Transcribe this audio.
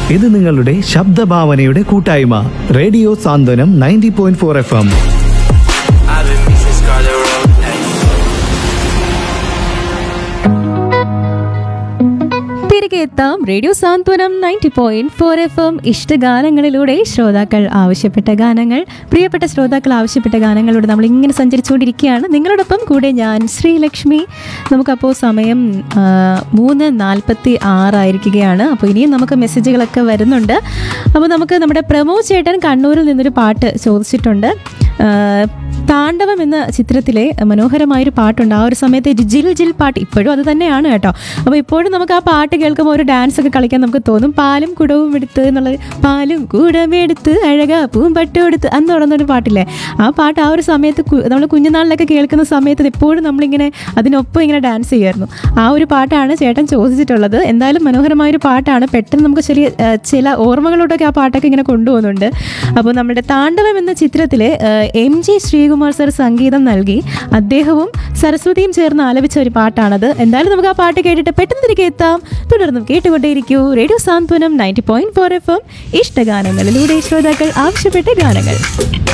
ഇത് നിങ്ങളുടെ ശബ്ദഭാവനയുടെ കൂട്ടായ്മ radio Santhwanam ninety point four F M I've been missing Scarlet Road. Hey. തിരികെ എത്താം radio Santhwanam ninety point four F M ഇഷ്ടഗാനങ്ങളിലൂടെ ശ്രോതാക്കൾ ആവശ്യപ്പെട്ട ഗാനങ്ങൾ പ്രിയപ്പെട്ട ശ്രോതാക്കൾ ആവശ്യപ്പെട്ട ഗാനങ്ങളിലൂടെ നമ്മൾ ഇങ്ങനെ സഞ്ചരിച്ചുകൊണ്ടിരിക്കുകയാണ് നിങ്ങളോടൊപ്പം കൂടെ ഞാൻ ശ്രീലക്ഷ്മി നമുക്കപ്പോൾ സമയം ആ, മൂന്ന് നാൽപ്പത്തി ആറായിരിക്കുകയാണ് അപ്പോൾ ഇനിയും നമുക്ക് മെസ്സേജുകളൊക്കെ വരുന്നുണ്ട് അപ്പോൾ നമുക്ക് നമ്മുടെ പ്രമോദ് ചേട്ടൻ കണ്ണൂരിൽ നിന്നൊരു പാട്ട് ചോദിച്ചിട്ടുണ്ട് ആ, താണ്ഡവം എന്ന ചിത്രത്തിലെ മനോഹരമായൊരു പാട്ടുണ്ട് ആ ഒരു സമയത്തെ ഒരു ജിൽ ജിൽ പാട്ട് ഇപ്പോഴും അത് തന്നെയാണ് കേട്ടോ അപ്പോൾ ഇപ്പോഴും നമുക്ക് ആ പാട്ട് കേൾക്കുമ്പോൾ ഒരു ഡാൻസ് ഒക്കെ കളിക്കാൻ നമുക്ക് തോന്നും പാലും കുടവും എടുത്ത് എന്നുള്ളത് പാലും കുടമെടുത്ത് അഴക പൂമ്പട്ടും എടുത്ത് അന്ന് തുടങ്ങുന്നൊരു പാട്ടില്ലേ ആ പാട്ട് ആ ഒരു സമയത്ത് നമ്മൾ കുഞ്ഞുനാളിലൊക്കെ കേൾക്കുന്ന സമയത്ത് ഇത് എപ്പോഴും നമ്മളിങ്ങനെ അതിനൊപ്പം ഇങ്ങനെ ഡാൻസ് ചെയ്യുമായിരുന്നു ആ ഒരു പാട്ടാണ് ചേട്ടൻ ചോദിച്ചിട്ടുള്ളത് എന്തായാലും മനോഹരമായൊരു പാട്ടാണ് പെട്ടെന്ന് നമുക്ക് ചെറിയ ആ, ചില ഓർമ്മകളോടൊക്കെ ആ പാട്ടൊക്കെ ഇങ്ങനെ കൊണ്ടുപോകുന്നുണ്ട് അപ്പോൾ നമ്മുടെ താണ്ഡവം എന്ന ചിത്രത്തിൽ എം ജി ശ്രീകുമാർ സർ സംഗീതം നൽകി അദ്ദേഹവും സരസ്വതിയും ചേർന്ന് ആലപിച്ച ഒരു പാട്ടാണത് എന്തായാലും നമുക്ക് ആ പാട്ട് കേട്ടിട്ട് പെട്ടെന്ന് തിരികെ എത്താം തുടർന്നും കേട്ടുകൊണ്ടേയിരിക്കൂ radio Santhwanam ninety point four F M ഇഷ്ടഗാനങ്ങളിലൂടെ ശ്രോതാക്കൾ ആവശ്യപ്പെട്ട ഗാനങ്ങൾ